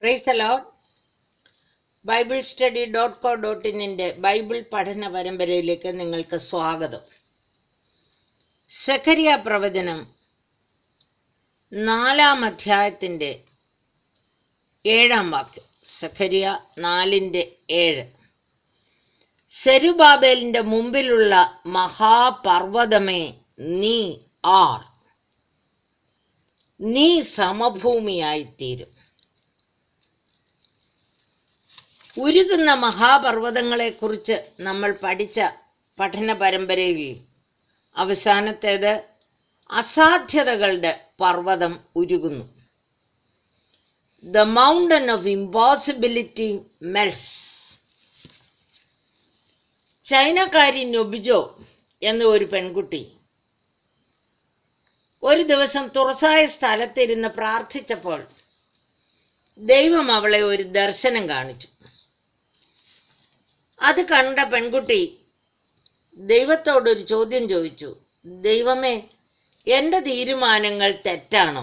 price അലോഡ് Bible study dot co dot ഇന്നിൻ്റെ ബൈബിൾ പഠന പരമ്പരയിലേക്ക് നിങ്ങൾക്ക് സ്വാഗതം സഖരിയ പ്രവചനം നാലാം അധ്യായത്തിൻ്റെ ഏഴാം വാക്യം സഖരിയ നാലിൻ്റെ ഏഴ് സെരുബാബേലിന്റെ മുമ്പിലുള്ള മഹാപർവ്വതമേ നീ ആർ നീ സമഭൂമിയായിത്തീരും ഉരുകുന്ന മഹാപർവ്വതങ്ങളെക്കുറിച്ച് നമ്മൾ പഠിച്ച പഠന പരമ്പരയിൽ അവസാനത്തേത് അസാധ്യതകളുടെ പർവ്വതം ഉരുകുന്നു the mountain of impossibility melts ചൈനക്കാരി നൊബിജോ എന്ന ഒരു പെൺകുട്ടി ഒരു ദിവസം തുറസായ സ്ഥലത്തിരുന്ന് പ്രാർത്ഥിച്ചപ്പോൾ ദൈവം അവളെ ഒരു ദർശനം കാണിച്ചു അത് കണ്ട പെൺകുട്ടി ദൈവത്തോടൊരു ചോദ്യം ചോദിച്ചു ദൈവമേ എൻ്റെ തീരുമാനങ്ങൾ തെറ്റാണോ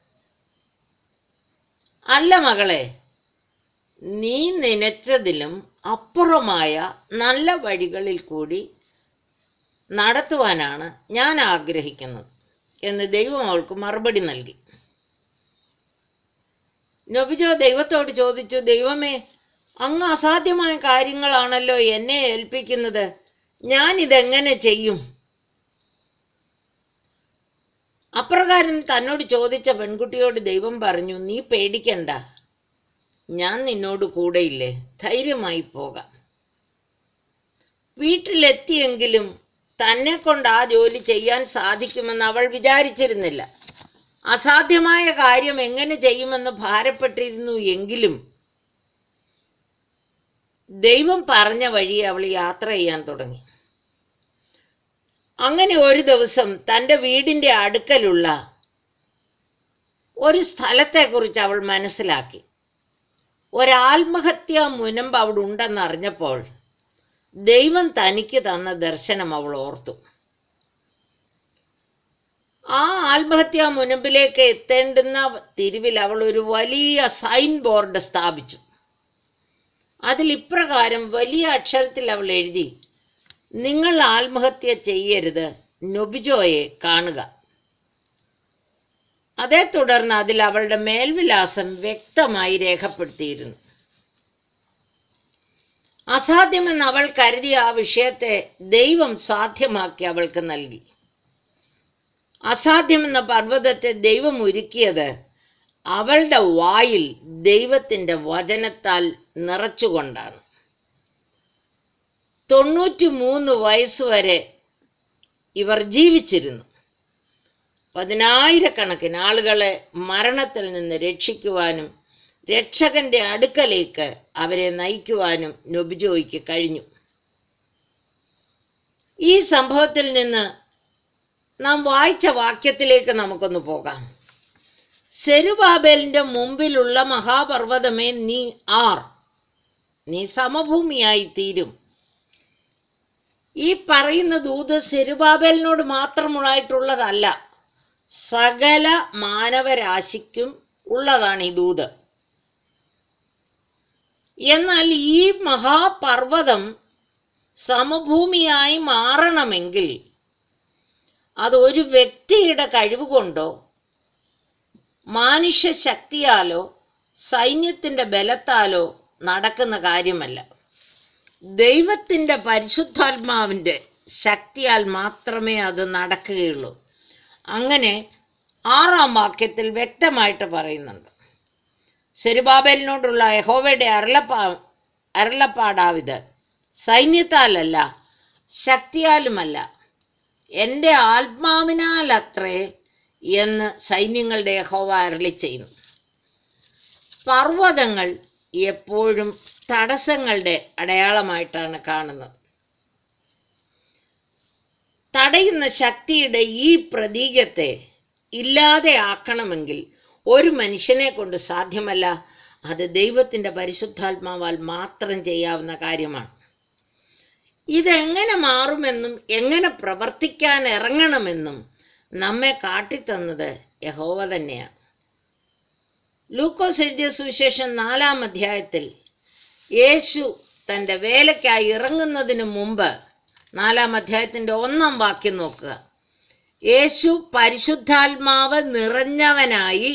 അല്ല മകളെ നീ നനച്ചതിലും അപ്പുറമായ നല്ല വഴികളിൽ കൂടി നടത്തുവാനാണ് ഞാൻ ആഗ്രഹിക്കുന്നത് എന്ന് ദൈവം അവൾക്ക് മറുപടി നൽകി നൊബിജോ ദൈവത്തോട് ചോദിച്ചു ദൈവമേ അങ്ങ് അസാധ്യമായ കാര്യങ്ങളാണല്ലോ എന്നെ ഏൽപ്പിക്കുന്നത് ഞാൻ ഇതെങ്ങനെ ചെയ്യും അപ്രകാരം തന്നോട് ചോദിച്ച പെൺകുട്ടിയോട് ദൈവം പറഞ്ഞു നീ പേടിക്കണ്ട ഞാൻ നിന്നോട് കൂടെയില്ലേ ധൈര്യമായി പോകാം വീട്ടിലെത്തിയെങ്കിലും തന്നെ കൊണ്ട് ആ ജോലി ചെയ്യാൻ സാധിക്കുമെന്ന് അവൾ വിചാരിച്ചിരുന്നില്ല അസാധ്യമായ കാര്യം എങ്ങനെ ചെയ്യുമെന്ന് ഭാരപ്പെട്ടിരുന്നു എങ്കിലും ദൈവം പറഞ്ഞ വഴി അവൾ യാത്ര ചെയ്യാൻ തുടങ്ങി അങ്ങനെ ഒരു ദിവസം തൻ്റെ വീടിൻ്റെ അടുക്കലുള്ള ഒരു സ്ഥലത്തെക്കുറിച്ച് അവൾ മനസ്സിലാക്കി ഒരാത്മഹത്യാ മുനമ്പ് അവിടെ ഉണ്ടെന്ന് അറിഞ്ഞപ്പോൾ ദൈവം തനിക്ക് തന്ന ദർശനം അവൾ ഓർത്തു ആ ആത്മഹത്യാ മുനമ്പിലേക്ക് എത്തേണ്ടുന്ന തിരിവിൽ അവൾ ഒരു വലിയ സൈൻ ബോർഡ് സ്ഥാപിച്ചു അതിൽ ഇപ്രകാരം വലിയ അക്ഷരത്തിൽ അവൾ എഴുതി നിങ്ങൾ ആത്മഹത്യ ചെയ്യരുത് നൊബിജോയെ കാണുക അതേ തുടർന്ന് അതിൽ അവളുടെ മേൽവിലാസം വ്യക്തമായി രേഖപ്പെടുത്തിയിരുന്നു അസാധ്യമെന്ന് അവൾ കരുതിയ ആ വിഷയത്തെ ദൈവം സാധ്യമാക്കി അവൾക്ക് നൽകി അസാധ്യമെന്ന പർവ്വതത്തെ ദൈവം ഒരുക്കിയത് അവളുടെ വായിൽ ദൈവത്തിന്റെ വചനത്താൽ നിറച്ചുകൊണ്ടാണ് തൊണ്ണൂറ്റി മൂന്ന് വയസ്സുവരെ ഇവർ ജീവിച്ചിരുന്നു പതിനായിരക്കണക്കിന് ആളുകളെ മരണത്തിൽ നിന്ന് രക്ഷിക്കുവാനും രക്ഷകന്റെ അടുക്കലേക്ക് അവരെ നയിക്കുവാനും നൊബിജോയ്ക്ക് കഴിഞ്ഞു ഈ സംഭവത്തിൽ നിന്ന് നാം വായിച്ച വാക്യത്തിലേക്ക് നമുക്കൊന്ന് പോകാം സെരുബാബേലിന്റെ മുമ്പിലുള്ള മഹാപർവ്വതമേ നീ ആർ നീ സമഭൂമിയായി തീരും ഈ പറയുന്ന ദൂത് സെരുബാബേലിനോട് മാത്രമുള്ളതായിട്ടുള്ളതല്ല സകല മാനവരാശിക്കും ഉള്ളതാണ് ഈ ദൂത് എന്നാൽ ഈ മഹാപർവ്വതം സമഭൂമിയായി മാറണമെങ്കിൽ അത് ഒരു വ്യക്തിയുടെ കഴിവ് കൊണ്ടോ മാനുഷ്യ ശക്തിയാലോ സൈന്യത്തിന്റെ ബലത്താലോ നടക്കുന്ന കാര്യമല്ല ദൈവത്തിന്റെ പരിശുദ്ധാത്മാവിന്റെ ശക്തിയാൽ മാത്രമേ അത് നടക്കുകയുള്ളൂ അങ്ങനെ ആറാം വാക്യത്തിൽ വ്യക്തമായിട്ട് പറയുന്നുണ്ട് സെരുബാബേലിനോടുള്ള യഹോവയുടെ അരുളപ്പാ അരുളപ്പാടാവിത് സൈന്യത്താലല്ല ശക്തിയാലുമല്ല എൻ്റെ ആത്മാവിനാലത്രേ എന്ന് സൈന്യങ്ങളുടെ യഹോവ അരളി ചെയ്യുന്നു പർവ്വതങ്ങൾ എപ്പോഴും തടസ്സങ്ങളുടെ അടയാളമായിട്ടാണ് കാണുന്നത് തടയുന്ന ശക്തിയുടെ ഈ പ്രതീകത്തെ ഇല്ലാതെ ആക്കണമെങ്കിൽ ഒരു മനുഷ്യനെ കൊണ്ട് സാധ്യമല്ല അത് ദൈവത്തിന്റെ പരിശുദ്ധാത്മാവാൽ മാത്രം ചെയ്യാവുന്ന കാര്യമാണ് ഇതെങ്ങനെ മാറുമെന്നും എങ്ങനെ പ്രവർത്തിക്കാൻ ഇറങ്ങണമെന്നും നമ്മെ കാട്ടിത്തന്നത് യഹോവ തന്നെയാണ് ലൂക്കോസ് എഴുതിയ സുവിശേഷം നാലാം അധ്യായത്തിൽ യേശു തൻ്റെ വേലയ്ക്കായി ഇറങ്ങുന്നതിന് മുമ്പ് നാലാം അധ്യായത്തിൻ്റെ ഒന്നാം വാക്യം നോക്കുക യേശു പരിശുദ്ധാത്മാവ് നിറഞ്ഞവനായി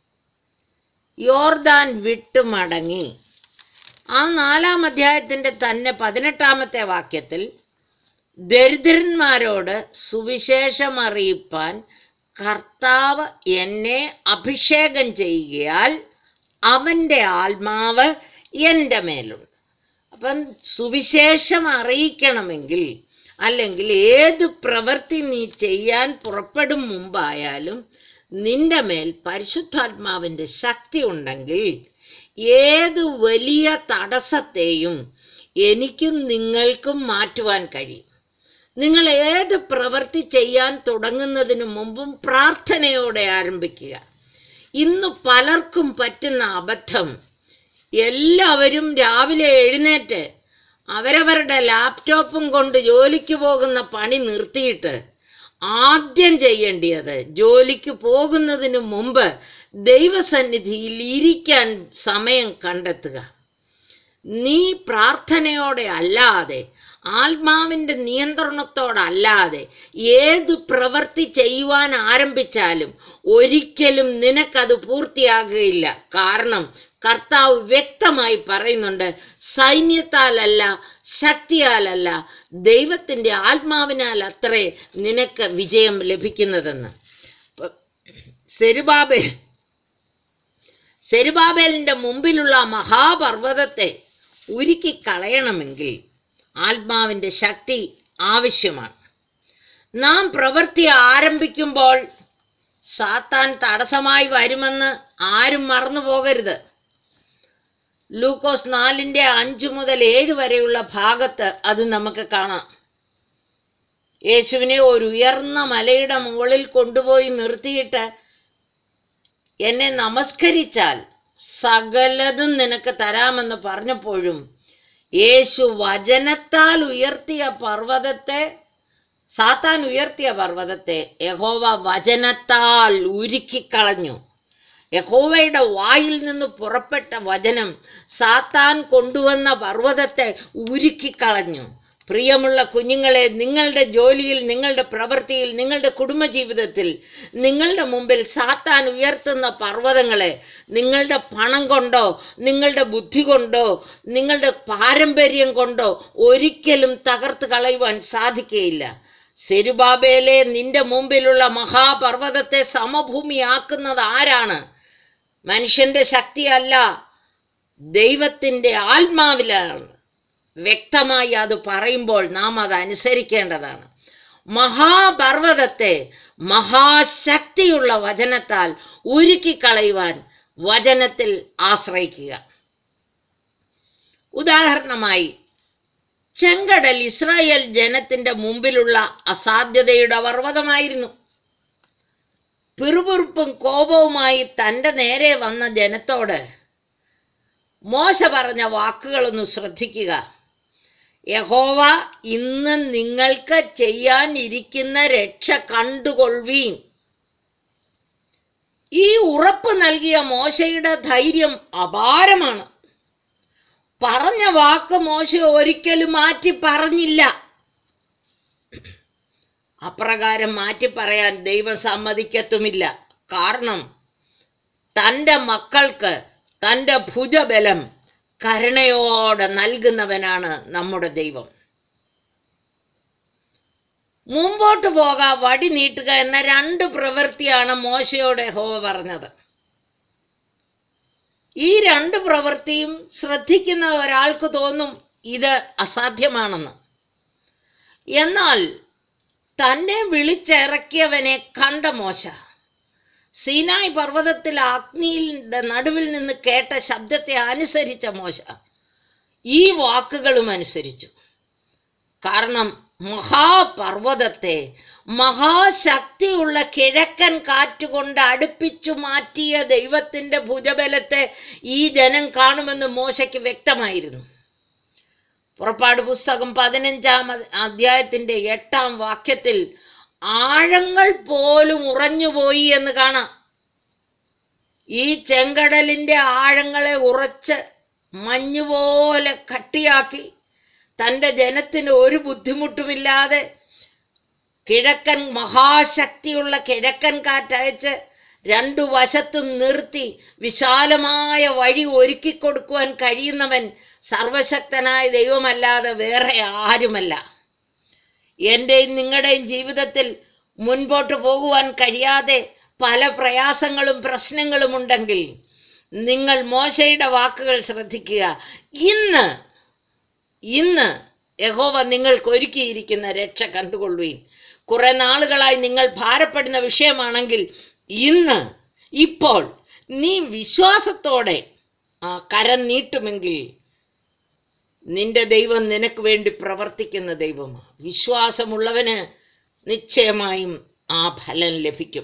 യോർദാൻ വിട്ടുമടങ്ങി ആ നാലാം അധ്യായത്തിൻ്റെ തന്നെ പതിനെട്ടാമത്തെ വാക്യത്തിൽ ദരിദ്രന്മാരോട് സുവിശേഷം അറിയിപ്പാൻ കർത്താവ് എന്നെ അഭിഷേകം ചെയ്യുകയാൽ അവൻ്റെ ആത്മാവ് എൻ്റെ മേലുണ്ട് അപ്പം സുവിശേഷം അറിയിക്കണമെങ്കിൽ അല്ലെങ്കിൽ ഏത് പ്രവൃത്തി നീ ചെയ്യാൻ പുറപ്പെടും മുമ്പായാലും നിന്റെ മേൽ പരിശുദ്ധാത്മാവിൻ്റെ ശക്തി ഉണ്ടെങ്കിൽ ഏത് വലിയ തടസ്സത്തെയും എനിക്കും നിങ്ങൾക്കും മാറ്റുവാൻ കഴിയും നിങ്ങൾ ഏത് പ്രവൃത്തി ചെയ്യാൻ തുടങ്ങുന്നതിന് മുമ്പും പ്രാർത്ഥനയോടെ ആരംഭിക്കുക ഇന്ന് പലർക്കും പറ്റുന്ന അബദ്ധം എല്ലാവരും രാവിലെ എഴുന്നേറ്റ് അവരവരുടെ ലാപ്ടോപ്പും കൊണ്ട് ജോലിക്ക് പോകുന്ന പണി നിർത്തിയിട്ട് ആദ്യം ചെയ്യേണ്ടത് ജോലിക്ക് പോകുന്നതിന് മുമ്പ് ദൈവസന്നിധിയിൽ ഇരിക്കാൻ സമയം കണ്ടെത്തുക നീ പ്രാർത്ഥനയോടെ അല്ലാതെ ആത്മാവിൻ്റെ നിയന്ത്രണത്തോടല്ലാതെ ഏത് പ്രവൃത്തി ചെയ്യുവാൻ ആരംഭിച്ചാലും ഒരിക്കലും നിനക്കത് പൂർത്തിയാകുകയില്ല കാരണം കർത്താവ് വ്യക്തമായി പറയുന്നുണ്ട് സൈന്യത്താലല്ല ശക്തിയാലല്ല ദൈവത്തിൻ്റെ ആത്മാവിനാൽ അത്രേ നിനക്ക് വിജയം ലഭിക്കുന്നതെന്ന് സെരുബാബേൽ സെരുബാബേലിന്റെ മുമ്പിലുള്ള മഹാപർവ്വതത്തെ ഉരുക്കി കളയണമെങ്കിൽ ആത്മാവിൻ്റെ ശക്തി ആവശ്യമാണ് നാം പ്രവൃത്തി ആരംഭിക്കുമ്പോൾ സാത്താൻ തടസ്സമായി വരുമെന്ന് ആരും മറന്നു പോകരുത് ലൂക്കോസ് നാലിന്റെ അഞ്ചു മുതൽ ഏഴ് വരെയുള്ള ഭാഗത്ത് അത് നമുക്ക് കാണാം യേശുവിനെ ഒരു ഉയർന്ന മലയുടെ മുകളിൽ കൊണ്ടുപോയി നിർത്തിയിട്ട് എന്നെ നമസ്കരിച്ചാൽ സകലതും നിനക്ക് തരാമെന്ന് പറഞ്ഞപ്പോഴും യേശു വചനത്താൽ ഉയർത്തിയ പർവ്വതത്തെ സാത്താൻ ഉയർത്തിയ പർവ്വതത്തെ യഹോവ വചനത്താൽ ഉരുക്കിക്കളഞ്ഞു യഹോവയുടെ വായിൽ നിന്ന് പുറപ്പെട്ട വചനം സാത്താൻ കൊണ്ടുവന്ന പർവ്വതത്തെ ഉരുക്കിക്കളഞ്ഞു പ്രിയമുള്ള കുഞ്ഞുങ്ങളെ നിങ്ങളുടെ ജോലിയിൽ നിങ്ങളുടെ പ്രവൃത്തിയിൽ നിങ്ങളുടെ കുടുംബജീവിതത്തിൽ നിങ്ങളുടെ മുമ്പിൽ സാത്താൻ ഉയർത്തുന്ന പർവ്വതങ്ങളെ നിങ്ങളുടെ പണം കൊണ്ടോ നിങ്ങളുടെ ബുദ്ധി കൊണ്ടോ നിങ്ങളുടെ പാരമ്പര്യം കൊണ്ടോ ഒരിക്കലും തകർത്ത് കളയുവാൻ സാധിക്കുകയില്ല സെരുബാബേലെ നിന്റെ മുമ്പിലുള്ള മഹാപർവ്വതത്തെ സമഭൂമിയാക്കുന്നത് ആരാണ് മനുഷ്യന്റെ ശക്തിയല്ല ദൈവത്തിൻ്റെ ആത്മാവിലാണ് വ്യക്തമായി അത് പറയുമ്പോൾ നാം അത് അനുസരിക്കേണ്ടതാണ് മഹാപർവ്വതത്തെ മഹാശക്തിയുള്ള വചനത്താൽ ഉരുക്കിക്കളയുവാൻ വചനത്തിൽ ആശ്രയിക്കുക ഉദാഹരണമായി ചെങ്കടൽ ഇസ്രായേൽ ജനത്തിന്റെ മുമ്പിലുള്ള അസാധ്യതയുടെ പർവ്വതമായിരുന്നു പിറുപിറുപ്പും കോപവുമായി തൻ്റെ നേരെ വന്ന ജനത്തോട് മോശ പറഞ്ഞ വാക്കുകളൊന്ന് ശ്രദ്ധിക്കുക യഹോവ ഇന്ന് നിങ്ങൾക്ക് ചെയ്യാനിരിക്കുന്ന രക്ഷ കണ്ടുകൊള്ളുവീൻ ഈ ഉറപ്പ് നൽകിയ മോശയുടെ ധൈര്യം അപാരമാണ് പറഞ്ഞ വാക്ക് മോശ ഒരിക്കലും മാറ്റി പറഞ്ഞില്ല അപ്രകാരം മാറ്റി പറയാൻ ദൈവം സമ്മതിക്കത്തുമില്ല കാരണം തൻ്റെ മക്കൾക്ക് തൻ്റെ ഭുജബലം കരുണയോടെ നൽകുന്നവനാണ് നമ്മുടെ ദൈവം മുമ്പോട്ട് പോക വടി നീട്ടുക എന്ന രണ്ട് പ്രവൃത്തിയാണ് മോശയോട് ഹോവ പറഞ്ഞത് ഈ രണ്ട് പ്രവൃത്തിയും ശ്രദ്ധിക്കുന്ന ഒരാൾക്ക് തോന്നും ഇത് അസാധ്യമാണെന്ന് എന്നാൽ തന്നെ വിളിച്ചിറക്കിയവനെ കണ്ട മോശ സീനായ് പർവ്വതത്തിൽ അഗ്നിയുടെ നടുവിൽ നിന്ന് കേട്ട ശബ്ദത്തെ അനുസരിച്ച മോശ ഈ വാക്കുകളും അനുസരിച്ചു കാരണം മഹാപർവ്വതത്തെ മഹാശക്തിയുള്ള കിഴക്കൻ കാറ്റുകൊണ്ട് അടുപ്പിച്ചു മാറ്റിയ ദൈവത്തിന്റെ ഭുജബലത്തെ ഈ ജനം കാണുമെന്ന് മോശയ്ക്ക് വ്യക്തമായിരുന്നു പുറപ്പാട് പുസ്തകം പതിനഞ്ചാം അധ്യായത്തിന്റെ എട്ടാം വാക്യത്തിൽ ആഴങ്ങൾ പോലും ഉറഞ്ഞുപോയി എന്ന് കാണാം ഈ ചെങ്കടലിന്റെ ആഴങ്ങളെ ഉറച്ച് മഞ്ഞുപോലെ കട്ടിയാക്കി തന്റെ ജനത്തിന് ഒരു ബുദ്ധിമുട്ടുമില്ലാതെ കിഴക്കൻ മഹാശക്തിയുള്ള കിഴക്കൻ കാറ്റയച്ച് രണ്ടു വശത്തും നിർത്തി വിശാലമായ വഴി ഒരുക്കി കൊടുക്കുവാൻ കഴിയുന്നവൻ സർവശക്തനായ ദൈവമല്ലാതെ വേറെ ആരുമല്ല എന്റെയും നിങ്ങളുടെയും ജീവിതത്തിൽ മുൻപോട്ട് പോകുവാൻ കഴിയാതെ പല പ്രയാസങ്ങളും പ്രശ്നങ്ങളും ഉണ്ടെങ്കിൽ നിങ്ങൾ മോശയുടെ വാക്കുകൾ ശ്രദ്ധിക്കുക ഇന്ന് ഇന്ന് യഹോവ നിങ്ങൾക്ക് ഒരുക്കിയിരിക്കുന്ന രക്ഷ കണ്ടുകൊള്ളുവീൻ കുറെ നാളുകളായി നിങ്ങൾ ഭാരപ്പെടുന്ന വിഷയമാണെങ്കിൽ ഇന്ന് ഇപ്പോൾ നീ വിശ്വാസത്തോടെ ആ കരം നീട്ടുമെങ്കിൽ നിന്റെ ദൈവം നിനക്ക് വേണ്ടി പ്രവർത്തിക്കുന്ന ദൈവമാണ് വിശ്വാസമുള്ളവന് നിശ്ചയമായും ആ ഫലം ലഭിക്കും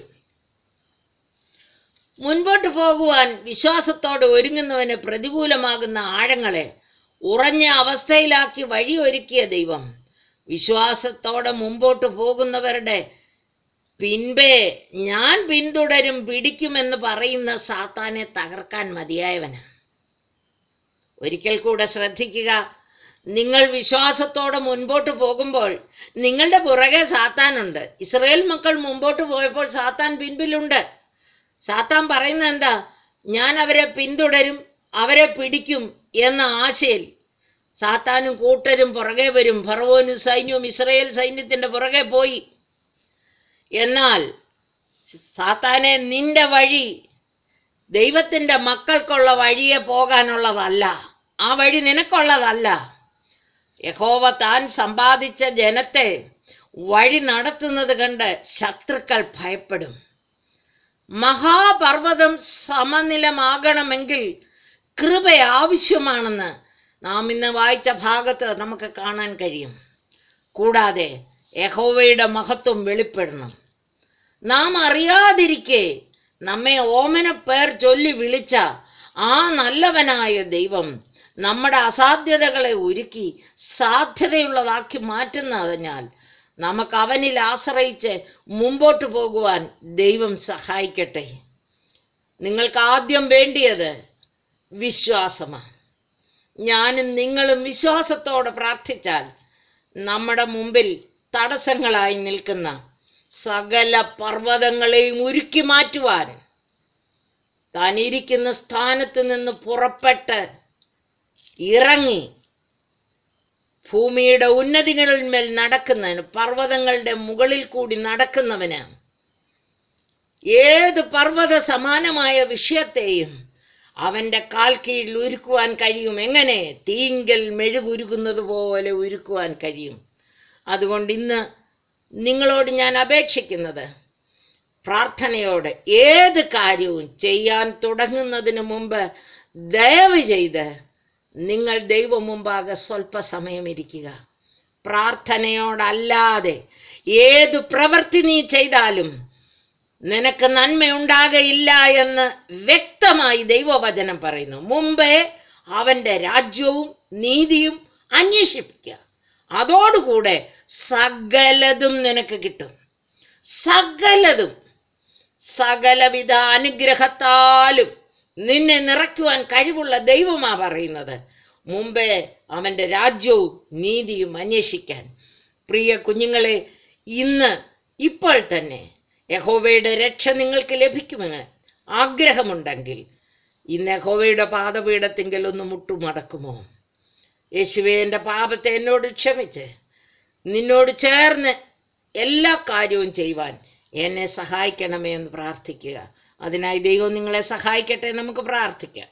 മുൻപോട്ട് പോകുവാൻ വിശ്വാസത്തോടെ ഒരുങ്ങുന്നവന് പ്രതികൂലമാകുന്ന ആഴങ്ങളെ ഉറഞ്ഞ അവസ്ഥയിലാക്കി വഴിയൊരുക്കിയ ദൈവം വിശ്വാസത്തോടെ മുമ്പോട്ട് പോകുന്നവരുടെ പിൻപേ ഞാൻ പിന്തുടരും പിടിക്കുമെന്ന് പറയുന്ന സാത്താനെ തകർക്കാൻ മതിയായവനാണ് ഒരിക്കൽ കൂടെ ശ്രദ്ധിക്കുക നിങ്ങൾ വിശ്വാസത്തോടെ മുൻപോട്ട് പോകുമ്പോൾ നിങ്ങളുടെ പുറകെ സാത്താനുണ്ട് ഇസ്രയേൽ മക്കൾ മുമ്പോട്ട് പോയപ്പോൾ സാത്താൻ പിൻപിലുണ്ട് സാത്താൻ പറയുന്നത് എന്താ ഞാൻ അവരെ പിന്തുടരും അവരെ പിടിക്കും എന്ന ആശയിൽ സാത്താനും കൂട്ടരും പുറകെ വരും ഫറവോനും സൈന്യവും ഇസ്രയേൽ സൈന്യത്തിന്റെ പുറകെ പോയി എന്നാൽ സാത്താനെ നിന്റെ വഴി ദൈവത്തിന്റെ മക്കൾക്കുള്ള വഴിയെ പോകാനുള്ളതല്ല ആ വഴി നിനക്കുള്ളതല്ല യഹോവ താൻ സമ്പാദിച്ച ജനത്തെ വഴി നടത്തുന്നത് കണ്ട് ശത്രുക്കൾ ഭയപ്പെടും മഹാപർവ്വതം സമനിലമാകണമെങ്കിൽ കൃപ ആവശ്യമാണെന്ന് നാം ഇന്ന് വായിച്ച ഭാഗത്ത് നമുക്ക് കാണാൻ കഴിയും കൂടാതെ യഹോവയുടെ മഹത്വം വെളിപ്പെടണം നാം അറിയാതിരിക്കെ നമ്മെ ഓമന പേർ ചൊല്ലി വിളിച്ച ആ നല്ലവനായ ദൈവം നമ്മുടെ അസാധ്യതകളെ ഒരുക്കി സാധ്യതയുള്ളതാക്കി മാറ്റുന്നതിനാൽ നമുക്ക് അവനിൽ ആശ്രയിച്ച് മുമ്പോട്ട് പോകുവാൻ ദൈവം സഹായിക്കട്ടെ നിങ്ങൾക്ക് ആദ്യം വേണ്ടിയത് വിശ്വാസമാണ് ഞാനും നിങ്ങളും വിശ്വാസത്തോടെ പ്രാർത്ഥിച്ചാൽ നമ്മുടെ മുമ്പിൽ തടസ്സങ്ങളായി നിൽക്കുന്ന സകല പർവ്വതങ്ങളെയും ഉരുക്കി മാറ്റുവാൻ താൻ ഇരിക്കുന്ന സ്ഥാനത്ത് നിന്ന് പുറപ്പെട്ട് ഇറങ്ങി ഭൂമിയുടെ ഉന്നതികളിന്മേൽ നടക്കുന്നവന് പർവ്വതങ്ങളുടെ മുകളിൽ കൂടി നടക്കുന്നവന് ഏത് പർവ്വത സമാനമായ വിഷയത്തെയും അവന്റെ കാൽ കീഴിൽ ഉരുക്കുവാൻ കഴിയും എങ്ങനെ തീങ്കൽ മെഴുകുരുക്കുന്നത് പോലെ ഉരുക്കുവാൻ കഴിയും അതുകൊണ്ട് ഇന്ന് നിങ്ങളോട് ഞാൻ അപേക്ഷിക്കുന്നത് പ്രാർത്ഥനയോടെ ഏത് കാര്യവും ചെയ്യാൻ തുടങ്ങുന്നതിന് മുമ്പ് ദയവ് ചെയ്ത് നിങ്ങൾ ദൈവം മുമ്പാകെ സ്വല്പസമയം ഇരിക്കുക പ്രാർത്ഥനയോടല്ലാതെ ഏതു പ്രവൃത്തി നീ ചെയ്താലും നിനക്ക് നന്മയുണ്ടാകയില്ല എന്ന് വ്യക്തമായി ദൈവവചനം പറയുന്നു മുമ്പേ അവന്റെ രാജ്യവും നീതിയും അന്വേഷിപ്പിക്കുക അതോടുകൂടെ സകലതും നിനക്ക് കിട്ടും സകലതും സകലവിധ അനുഗ്രഹത്താലും നിന്നെ നിറയ്ക്കുവാൻ കഴിവുള്ള ദൈവമാ പറയുന്നത് മുമ്പേ അവന്റെ രാജ്യവും നീതിയും അന്വേഷിക്കാൻ പ്രിയ കുഞ്ഞുങ്ങളെ ഇന്ന് ഇപ്പോൾ തന്നെ യഹോവയുടെ രക്ഷ നിങ്ങൾക്ക് ലഭിക്കുമെന്ന് ആഗ്രഹമുണ്ടെങ്കിൽ ഇന്ന് യഹോവയുടെ പാദപീഠത്തിങ്കൽ ഒന്ന് മുട്ടുമടക്കുമോ യേശുവെ എൻ്റെ പാപത്തെ എന്നോട് ക്ഷമിച്ച് നിന്നോട് ചേർന്ന് എല്ലാ കാര്യവും ചെയ്യുവാൻ എന്നെ സഹായിക്കണമേ എന്ന് പ്രാർത്ഥിക്കുക അതിനായി ദൈവം നിങ്ങളെ സഹായിക്കട്ടെ നമുക്ക് പ്രാർത്ഥിക്കാം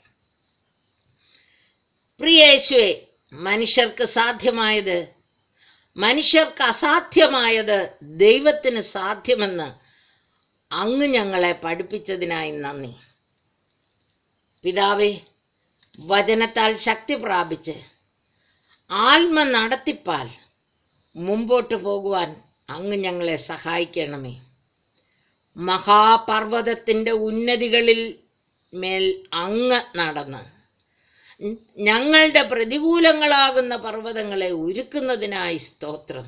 പ്രിയ യേശുവെ മനുഷ്യർക്ക് സാധ്യമായത് മനുഷ്യർക്ക് അസാധ്യമായത് ദൈവത്തിന് സാധ്യമെന്ന് അങ്ങ് ഞങ്ങളെ പഠിപ്പിച്ചതിനായി നന്ദി പിതാവേ വചനത്താൽ ശക്തി പ്രാപിച്ച് ആത്മ നടത്തിപ്പാൽ മുമ്പോട്ട് പോകുവാൻ അങ്ങ് ഞങ്ങളെ സഹായിക്കണമേ മഹാപർവ്വതത്തിൻ്റെ ഉന്നതികളിൽ മേൽ അങ്ങ് നടന്ന് ഞങ്ങളുടെ പ്രതികൂലങ്ങളാകുന്ന പർവ്വതങ്ങളെ ഉരുക്കുന്നതിനായി സ്തോത്രം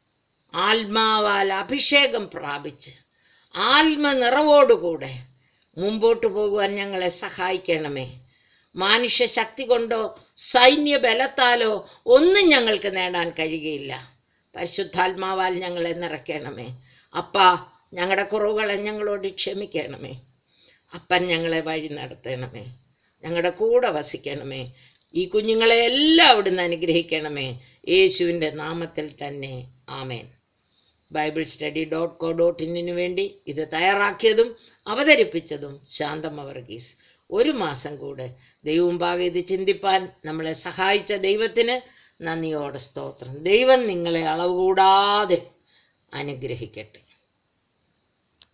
ആത്മാവാൽ അഭിഷേകം പ്രാപിച്ച് ആത്മനിറവോടുകൂടെ മുമ്പോട്ട് പോകുവാൻ ഞങ്ങളെ സഹായിക്കണമേ മാനുഷ്യ ശക്തി കൊണ്ടോ സൈന്യ ബലത്താലോ ഒന്നും ഞങ്ങൾക്ക് നേടാൻ കഴിയുകയില്ല പരിശുദ്ധാത്മാവാൽ ഞങ്ങളെ നിറയ്ക്കണമേ അപ്പാ ഞങ്ങളുടെ കുറവുകളെ ഞങ്ങളോട് ക്ഷമിക്കണമേ അപ്പൻ ഞങ്ങളെ വഴി നടത്തണമേ ഞങ്ങളുടെ കൂടെ വസിക്കണമേ ഈ കുഞ്ഞുങ്ങളെ എല്ലാം അവിടുന്ന് അനുഗ്രഹിക്കണമേ യേശുവിൻ്റെ നാമത്തിൽ തന്നെ ആമേൻ Bible study dot co dot ഇന്നിനു വേണ്ടി ഇത് തയ്യാറാക്കിയതും അവതരിപ്പിച്ചതും ശാന്തമ്മ വർഗീസ് ഒരു മാസം കൂടെ ദൈവമുമ്പാകെ ഇത് ചിന്തിപ്പാൻ നമ്മളെ സഹായിച്ച ദൈവത്തിന് നന്ദിയോടെ സ്തോത്രം ദൈവം നിങ്ങളെ അളവ് കൂടാതെ അനുഗ്രഹിക്കട്ടെ